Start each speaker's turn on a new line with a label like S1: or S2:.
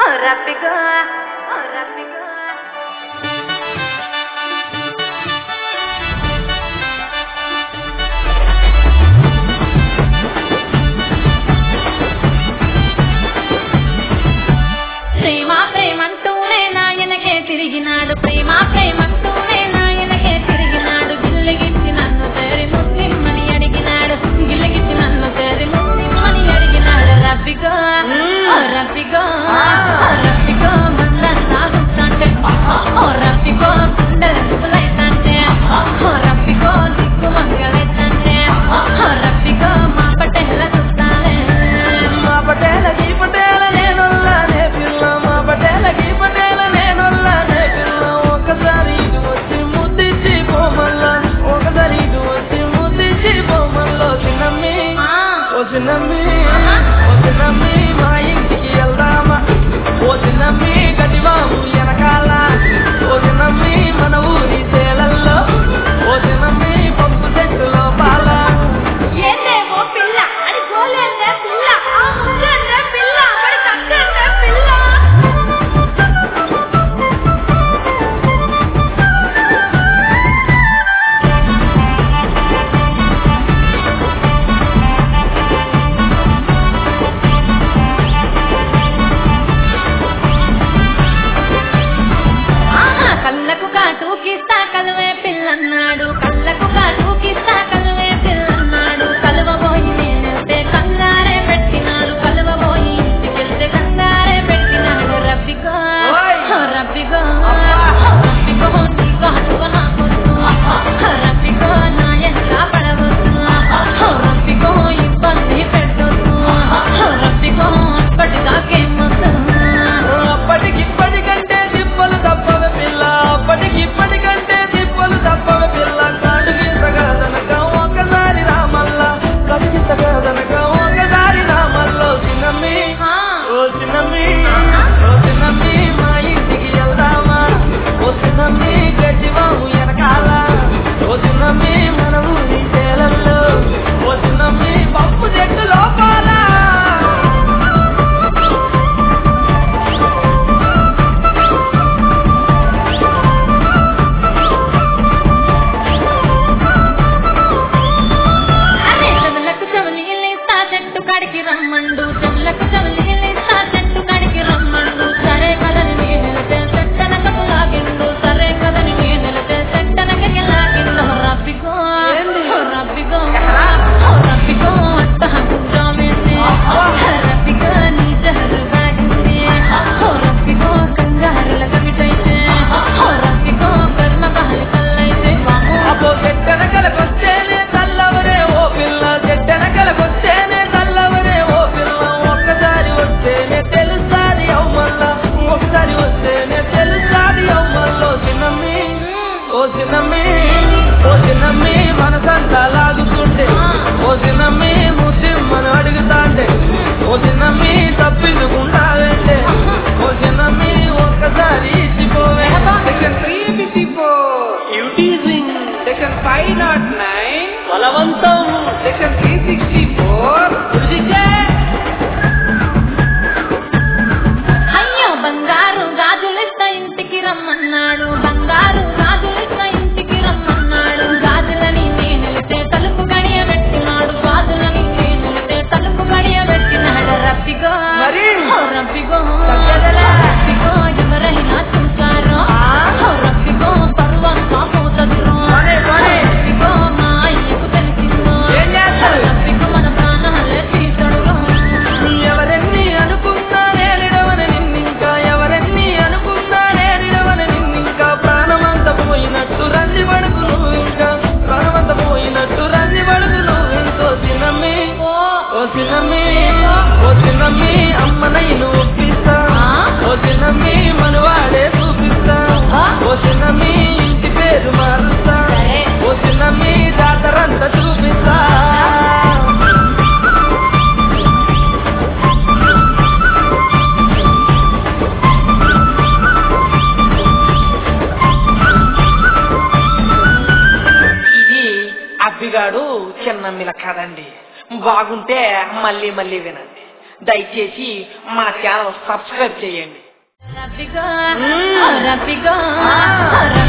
S1: రప్పిగో రప్పిగో
S2: ప్రేమ ప్రేమంటూనే నాయనకే తిరిగినాడు ప్రేమ ప్రేమంటూనే నాయనకే తిరిగినాడు గిల్లగిచ్చి నన్ను తేరి ముస్లిమ్మని అడిగినాడు గిల్లగిచ్చి నన్ను తేరి ముస్లిమ్మని అడిగినాడు రబ్బిగో ఓ రబ్బిగో ఓ రబ్బిగో మందర సాగుతాంటే ఓ రబ్బిగో గుండెల గుబులైతాంటే ఓ రబ్బిగో దిక్కు మంగళైతాంటే ఓ రబ్బిగో మా పటేల చూస్తాలే
S3: మా పటేల ఈ పటేల నేనొల్లానే పిల్ల మా పటేల ఈ పటేల నేనొల్లానే పిల్ల ఒకసారి ఇటు వచ్చి ముద్దిచ్చి పోమల్లా ఒకసారి ఇటు వచ్చి ముద్దిచ్చి పోమల్లో చిన్నమ్మి ఓ చిన్నమ్మి ఓ చిన్నమ్మి మా ఇంటికి వెళ్దామా ఓ చిన్నమ్మి గడివాము వెనకాల ఓ చిన్నమ్మి మన ఊరి చేలల్లో ఓ చిన్నమ్మి పప్పు చెట్టులో పాల
S2: ఏందే ఓ పిల్ల అది గోలేందే పిల్ల ఆ ముద్దందే పిల్ల మరి తగ్గందే పిల్ల ఆహా కళ్ళకు కాటుకిస్తా కలువే పిల్లన్నాడు కళ్ళకు కాటుకిస్తా కలువే పిల్లన్నాడు కలువబోయి నేనెళ్తే కంగారే పెట్టినాడు కలువబోయి ఇంటికెళ్తే కంగారే పెట్టినాడు రబ్బిగో
S3: ఓయ్!
S2: ఓ రబ్బిగో ఓ రబ్బిగో నీకు హనువ నాకొద్దు ఓ రబ్బిగో నా ఎంత పడవద్దు ఓ రబ్బిగో ఇబ్బంది పెట్టొద్దు ఓ రబ్బిగో అప్పటిదాకేమొద్దు
S3: అప్పటికిప్పటికంటే తిప్పలు తప్పవే పిల్ల అప్పటికిప్పటికంటే తిప్పలు తప్పవే పిల్ల కాడు గీతగదనక ఒకసారి రామల్ల కడిగితగదనక ఒకసారి రామల్లో చిన్నమ్మి
S2: ఆ.
S3: ఓ చిన్నమ్మి ఓ చిన్నమ్మి మా ఇంటికి వెళ్దామా ఓ చిన్నమ్మి గడ్డివాము వెనకాల ఓ చిన్నమ్మి మన ఊరి చేలల్లో ఓ చిన్నమ్మి పప్పు చెట్టు లోపాల
S2: అరే చెవులకు చెవులీలిస్తా చెట్టు కాడికి రమ్మండు చెవులకు చెవులీలిస్తా చెట్టు కాడికి రమ్మండు సరే కదని నేనెలితే చెట్టనకకు లాగిండు సరే కదని నేనెలితే చెట్టనకకి లాగిండు రబ్బిగో ఓ రబ్బిగో ఓ రబ్బిగో అట్ట హక్కుగా వేసి రబ్బిగో నీ జహరు తాగింది ఓ రబ్బిగో కంగారుల కవిటైతే ఓ రబ్బిగో కర్మ కహలి కల్లైతే వామో
S3: అబ్బో చెట్టెనకలకొచ్చేనే తల్లవరే ఓ పిల్ల చెట్టెనకలకొచ్చేనే తల్లవరే ఓ పిల్ల ఒక్కసారి వస్తేనే తెలుస్తాది అవ్వల్ల ఒకసారి వస్తేనే తెలుస్తాది అవ్వల్లో చిన్నమ్మి ఓ చిన్నమ్మి ఓ చిన్నమ్మి మనసంతా లాగుతుంటే ఓ చిన్నమ్మి ముసిమ్మను అడుగుతాంటే ఓ చిన్నమ్మి తప్పించుకుంటావేంటే ఓ చిన్నమ్మి ఒక్కసారి ఇచ్చిపోవే second three fifty four eve teasing section five naught nine బలవంతం సెక్షన్ త్రీ సిక్స్టీ ఫోర్
S2: అయ్యో బంగారు గాజులిస్తా ఇంటికి రమ్మన్నాడు బంగారు గాజులిస్తా ఇంటికి రమ్మన్నాడు గాజులని నేనెలితే తలుపు గడియ పెట్టినాడు గాజులని నేనెలితే తలుపు గడియ పెట్టినాడు రబ్బిగో
S3: మరి?
S2: ఓ రబ్బిగో
S3: తగ్గేదేలే.
S2: రబ్బిగో ఎవరైనా చూసారో ఓ రబ్బిగో పరువంతా పోతదిరో
S3: పోనీ, పోనీ.
S2: రబ్బిగో మా అయ్యకు తెలిసిందో
S3: ఏం చేస్తారు?
S2: రబ్బిగో మన ప్రాణాలే తీసడురో
S3: ఎవరెన్ని అనుకున్నా నేరిడవని నిన్నింకా ఎవరెన్ని అనుకున్నా నేరిడవని నిన్నింకా ప్రాణమంత పోయినట్టు రంది పడుకు నువ్వు ఇంకా ప్రాణమంత పోయినట్టు రంది పడుకు నువ్వు ఇంకో చిన్నమ్మి
S2: ఓ
S3: ఓ చిన్నమ్మి ఓ చిన్నమ్మి అమ్మనైను ఒప్పిస్తా ఓ చిన్నమ్మి మనవాడే చూపిస్తా ఓ చిన్నమ్మి ఇంటి పేరు మారుస్తా ఓ చిన్నమ్మి జాతరంతా చూపిస్తా ఇది అబ్బిగాడు చిన్నమ్మిల కదండి బాగుంటే మళ్ళీ మళ్ళీ వినండి దయచేసి మా ఛానల్ సబ్స్క్రైబ్ చేయండి
S2: రబ్బిగా
S3: మ్మ్.
S2: రబ్బిగా
S3: ఆ.
S2: రబ్బిగా